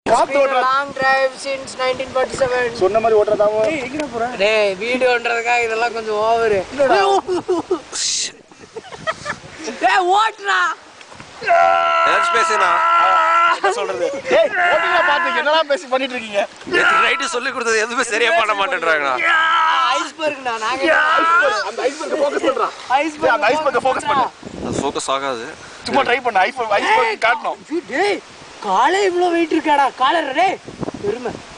பார்த்து ஓட்டுறா long drive since nineteen forty seven சொன்ன மாதிரி ஓட்டுறதாமோ டேய் வீடியோன்றதுக்காக இதெல்லாம் கொஞ்சம் ஓவரு டேய் ஓட்டுறா ஏதாச்சும் பேசுனா என்ன சொல்றது ஏய் ஓட்டிங்களா பாத்து என்னலாம் பேசி பண்ணிட்டு இருக்கீங்க ரைட்டு சொல்லி கொடுத்தது எதுவுமே சரியா பண்ண மாட்டேன்றாங்கண்ணா ஐஸ்பர்க்ண்ணா நாங்க அந்த ஐஸ்பர்க் ஃபோக்கஸ் பண்றா ஐஸ்பர்க் அந்த ஐஸ்பர்க் ஃபோக்கஸ் பண்ணு அது ஃபோக்கஸ் ஆகாது சும்மா ட்ரை பண்ணு ஐஸ்பர்க் ஐஸ்பர்க் காட்டணும் டேய் காலே இவ்வளோ வெயிட் இருக்காடா காலர் டேய் பெருமை